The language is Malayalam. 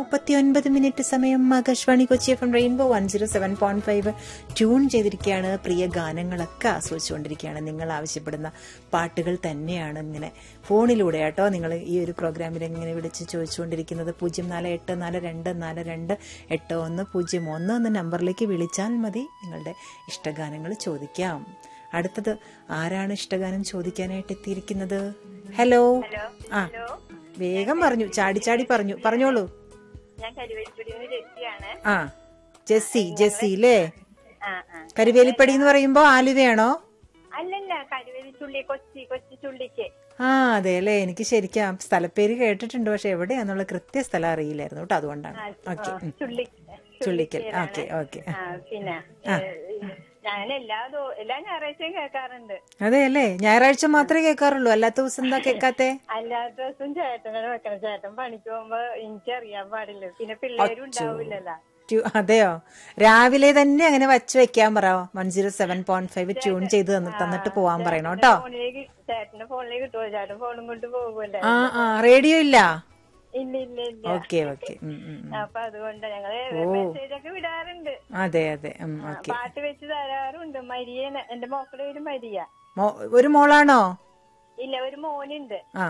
മുപ്പത്തി ഒൻപത് മിനിറ്റ് സമയം Akashvani Kochi F M rainbow one zero seven point five tune ചെയ്തിരിക്കുകയാണ് പ്രിയ ഗാനങ്ങളൊക്കെ ആസ്വദിച്ചുകൊണ്ടിരിക്കുകയാണ് നിങ്ങൾ ആവശ്യപ്പെടുന്ന പാട്ടുകൾ തന്നെയാണ് ഇങ്ങനെ ഫോണിലൂടെ കേട്ടോ നിങ്ങൾ ഈ ഒരു പ്രോഗ്രാമിൽ ഇങ്ങനെ വിളിച്ച് ചോദിച്ചുകൊണ്ടിരിക്കുന്നത് പൂജ്യം നാല് എട്ട് നാല് രണ്ട് നാല് രണ്ട് എട്ട് ഒന്ന് പൂജ്യം ഒന്ന് എന്ന നമ്പറിലേക്ക് വിളിച്ചാൽ മതി നിങ്ങളുടെ ഇഷ്ടഗാനങ്ങൾ ചോദിക്കാം അടുത്തത് ആരാണ് ഇഷ്ടഗാനം ചോദിക്കാനായിട്ട് എത്തിയിരിക്കുന്നത് ഹലോ ആ വേഗം പറഞ്ഞു ചാടി ചാടി പറഞ്ഞു പറഞ്ഞോളൂ ഞാൻ കരുവേലിപ്പടിന്ന് രജിയാണ് ആ ജെസ്സി ജെസ്സി അല്ലേ ആ ആ കരുവേലിപ്പടി എന്ന് പറയുമ്പോ ആലുവയാണോ അല്ലല്ല കരുവേലി ചുള്ളി കൊച്ചി കൊച്ചി ചുള്ളിക്ക് ആ അതെ അല്ലേ എനിക്ക് ശരിക്കും ആ സ്ഥലപ്പേര് കേട്ടിട്ടുണ്ട് പക്ഷെ എവിടെയാന്നുള്ള കൃത്യ സ്ഥലം അറിയില്ലായിരുന്നു കേട്ടോ അതുകൊണ്ടാണ് ഓക്കെ ചുള്ളി ചുള്ളിക്കൽ ഓക്കെ ഓക്കെ ആ പിന്നെ ഞാൻ എല്ലാ ദോ- എല്ലാ ഞായറാഴ്ചയും കേൾക്കാറുണ്ട് അതെ അല്ലേ ഞായറാഴ്ച മാത്രമേ കേൾക്കാറുള്ളൂ അല്ലാത്ത ദിവസം എന്താ കേൾക്കാത്തെ അല്ലാത്ത ദിവസം ചേട്ടനാണ് വെക്കണം ചേട്ടൻ പണിക്ക് പോകുമ്പോ എനിക്ക് അറിയാൻ പാടില്ല പിന്നെ പിള്ളേരും ഉണ്ടാവില്ലല്ലോ ട്യൂ- അതെയോ രാവിലെ തന്നെ അങ്ങനെ വച്ച് വെക്കാൻ പറ one zero seven point five tune ചെയ്ത് തന്ന് തന്നിട്ട് പോവാൻ പറയണം കേട്ടോ ഫോണിലേക്ക് ചേട്ടന്റെ ഫോണിലേക്ക് കിട്ടുമോ ചേട്ടൻ ഫോണും കൊണ്ട് പോകുമല്ലേ ആ ആ റേഡിയോ ഇല്ല ഇല്ല ഇല്ല ഇല്ല ഓക്കെ ഓക്കെ അപ്പൊ അതുകൊണ്ട് ഞങ്ങള് മെസ്സേജ് ഒക്കെ വിടാറുണ്ട് അതെ അതെ ഓക്കെ പാട്ട് വെച്ച് തരാറുണ്ട് മരിയ എന്റെ മോക്കളുടെ പേര് മരിയ ഒരു മോളാണോ ഇല്ല ഒരു മോനുണ്ട് ആ